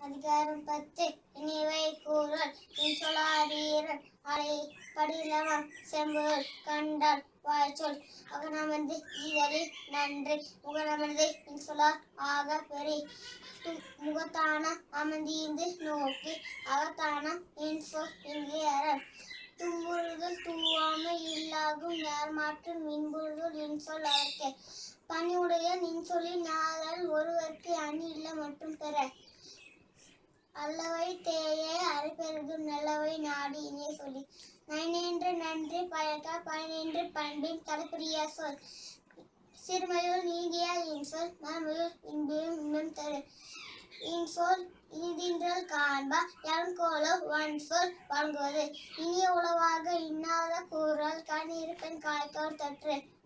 அதிகாரம் பத்து இனிவை கூறல் என் சொல்லாதீரன் அலை படிலவம் செம்புகள் கண்டால் வாய்ச்சொல் அகனமர்ந்து ஈதலி நன்றி முகனமர்ந்து என் சொல்லார் ஆக பெரி து- முகத்தான அமர்ந்தீந்து நோக்கி அகத்தான என் சொல் என்கிறன் தும்புறுதல் தூவாமை இல்லாகும் நேர்மாற்று மின்புறுதல் என் சொல் அவர்க்கே பணிவுடைய நின் சொல்லி நாதல் ஒருவருக்கு அணி இல்ல மட்டும் பெற அல்லவை தேயே அரைப்பெருகும் நல்லவை நாடி இனிய சொல்லி நயனென்று நன்றி பயக்க பயனென்று பண்பின் தலைப்பிரியா சொல் சிறுமையுள் நீங்கிய என் சொல் மறுமையுள் இன்பியும் இன்னும் தரு இன் சொல் இனிதின்றல் காண்பா என்கோலோ ஒன் சொல் வழங்குவது இனிய உளவாக இன்னாத கூறல் கண் இருப்பெண் காய்க்கோர் தற்று